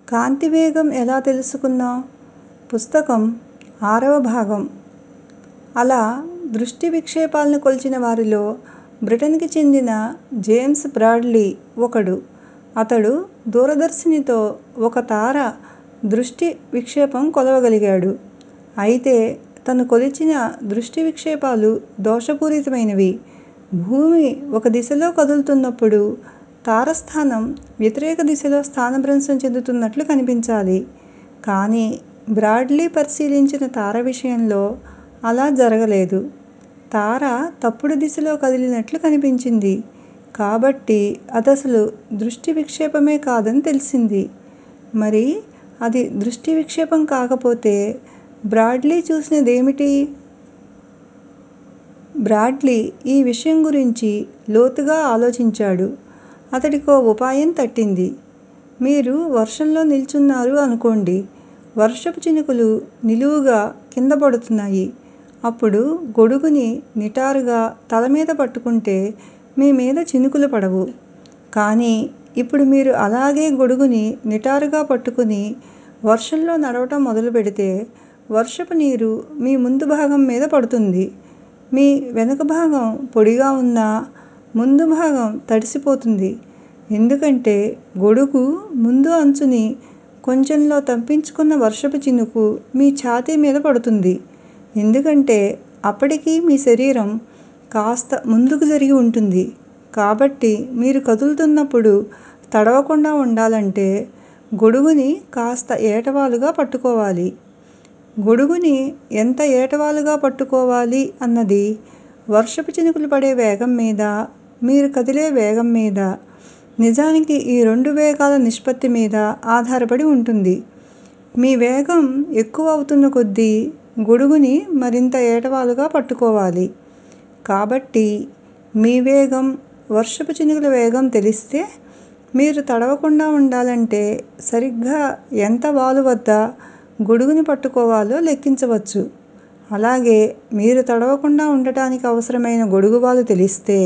కాంతి వేగం ఎలా తెలుసుకున్నావ్ పుస్తకం ఆరవ భాగం అలా దృష్టి విక్షేపాలను కొలిచిన వారిలో బ్రిటన్కి చెందిన జేమ్స్ బ్రాడ్లీ ఒకడు. అతడు దూరదర్శినితో ఒక తార దృష్టి విక్షేపం కొలవగలిగాడు. అయితే తను కొలిచిన దృష్టి విక్షేపాలు దోషపూరితమైనవి. భూమి ఒక దిశలో కదులుతున్నప్పుడు తార స్థానం వ్యతిరేక దిశలో స్థానభ్రంశం చెందుతున్నట్లు కనిపించాలి. కానీ బ్రాడ్లీ పరిశీలించిన తార విషయంలో అలా జరగలేదు. తార తప్పుడు దిశలో కదిలినట్లు కనిపించింది. కాబట్టి అదసలు దృష్టి విక్షేపమే కాదని తెలిసింది. మరి అది దృష్టి విక్షేపం కాకపోతే బ్రాడ్లీ చూసినదేమిటి? బ్రాడ్లీ ఈ విషయం గురించి లోతుగా ఆలోచించాడు. అతడికో ఉపాయం తట్టింది. మీరు వర్షంలో నిల్చున్నారు అనుకోండి. వర్షపు చినుకులు నిలువుగా కింద పడుతున్నాయి. అప్పుడు గొడుగుని నిటారుగా తలమీద పట్టుకుంటే మీ మీద చినుకులు పడవు. కానీ ఇప్పుడు మీరు అలాగే గొడుగుని నిటారుగా పట్టుకుని వర్షంలో నడవటం మొదలుపెడితే వర్షపు నీరు మీ ముందు భాగం మీద పడుతుంది. మీ వెనుక భాగం పొడిగా ఉన్నా ముందు భాగం తడిసిపోతుంది. ఎందుకంటే గొడుగు ముందు అంచుని కొంచెంలో తప్పించుకున్న వర్షపు చినుకు మీ ఛాతీ మీద పడుతుంది. ఎందుకంటే అప్పటికి మీ శరీరం కాస్త ముందుకు జరిగి ఉంటుంది. కాబట్టి మీరు కదులుతున్నప్పుడు తడవకుండా ఉండాలంటే గొడుగుని కాస్త ఏటవాలుగా పట్టుకోవాలి. గొడుగుని ఎంత ఏటవాలుగా పట్టుకోవాలి అన్నది వర్షపు చినుకులు పడే వేగం మీద, మీరు కదిలే వేగం మీద, నిజానికి ఈ రెండు వేగాల నిష్పత్తి మీద ఆధారపడి ఉంటుంది. మీ వేగం ఎక్కువ అవుతున్న కొద్దీ గొడుగుని మరింత ఏటవాలుగా పట్టుకోవాలి. కాబట్టి మీ వేగం, వర్షపు చినుకుల వేగం తెలిస్తే మీరు తడవకుండా ఉండాలంటే సరిగ్గా ఎంత వాలు వద్ద గొడుగుని పట్టుకోవాలో లెక్కించవచ్చు. అలాగే మీరు తడవకుండా ఉండటానికి అవసరమైన గొడుగు వాలు తెలిస్తే,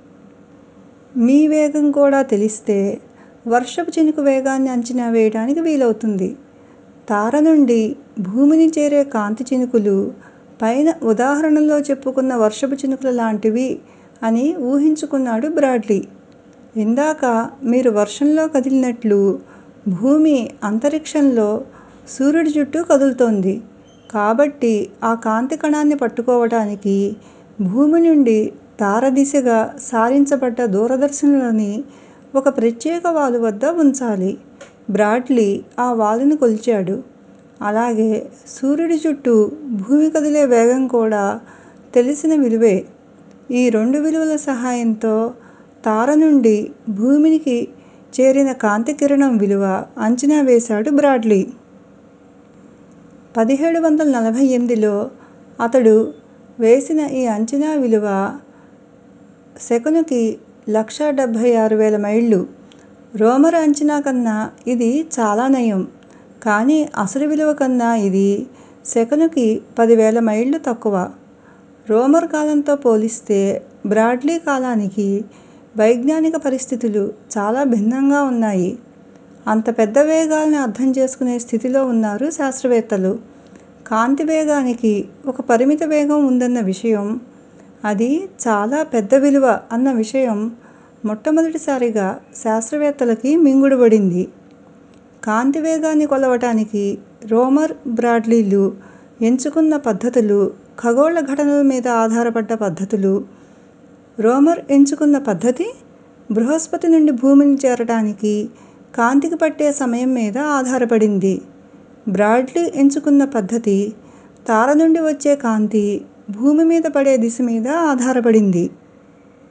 మీ వేగం కూడా తెలిస్తే వర్షపు చినుకు వేగాన్ని అంచనా వేయటానికి వీలవుతుంది. తార నుండి భూమిని చేరే కాంతి చినుకులు పైన ఉదాహరణలో చెప్పుకున్న వర్షపు చినుకుల లాంటివి అని ఊహించుకున్నాడు బ్రాడ్లీ. ఇందాక మీరు వర్షంలో కదిలినట్లు భూమి అంతరిక్షంలో సూర్యుడి చుట్టూ కదులుతోంది. కాబట్టి ఆ కాంతి కణాన్ని పట్టుకోవటానికి భూమి నుండి తార దిశగా సారించబడ్డ దూరదర్శినులని ఒక ప్రత్యేక వాలు వద్ద ఉంచాలి. బ్రాడ్లీ ఆ వాలుని కొలిచాడు. అలాగే సూర్యుడి చుట్టూ భూమి కదిలే వేగం కూడా తెలిసిన విలువే. ఈ రెండు విలువల సహాయంతో తార నుండి భూమికి చేరిన కాంతి కిరణం విలువ అంచనా వేశాడు బ్రాడ్లీ. పదిహేడు వందల నలభై ఎనిమిదిలో అతడు వేసిన ఈ అంచనా విలువ సెకనుకి లక్షా డెబ్బై ఆరు వేల మైళ్ళు. రోమర్ అంచనా కన్నా ఇది చాలా నయం. కానీ అసలు విలువ కన్నా ఇది సెకనుకి పదివేల మైళ్ళు తక్కువ. రోమర్ కాలంతో పోలిస్తే బ్రాడ్లీ కాలానికి వైజ్ఞానిక పరిస్థితులు చాలా భిన్నంగా ఉన్నాయి. అంత పెద్ద వేగాల్ని అర్థం చేసుకునే స్థితిలో ఉన్నారు శాస్త్రవేత్తలు. కాంతి వేగానికి ఒక పరిమిత వేగం ఉందన్న విషయం, అది చాలా పెద్ద విలువ అన్న విషయం మొట్టమొదటిసారిగా శాస్త్రవేత్తలకి మింగుడు పడింది. కాంతి వేగాన్ని కొలవటానికి రోమర్, బ్రాడ్లీలు ఎంచుకున్న పద్ధతులు ఖగోళ ఘటనల మీద ఆధారపడ్డ పద్ధతులు. రోమర్ ఎంచుకున్న పద్ధతి బృహస్పతి నుండి భూమిని చేరటానికి కాంతికి పట్టే సమయం మీద ఆధారపడింది. బ్రాడ్లీ ఎంచుకున్న పద్ధతి తార నుండి వచ్చే కాంతి భూమి మీద పడే దిశ మీద ఆధారపడింది.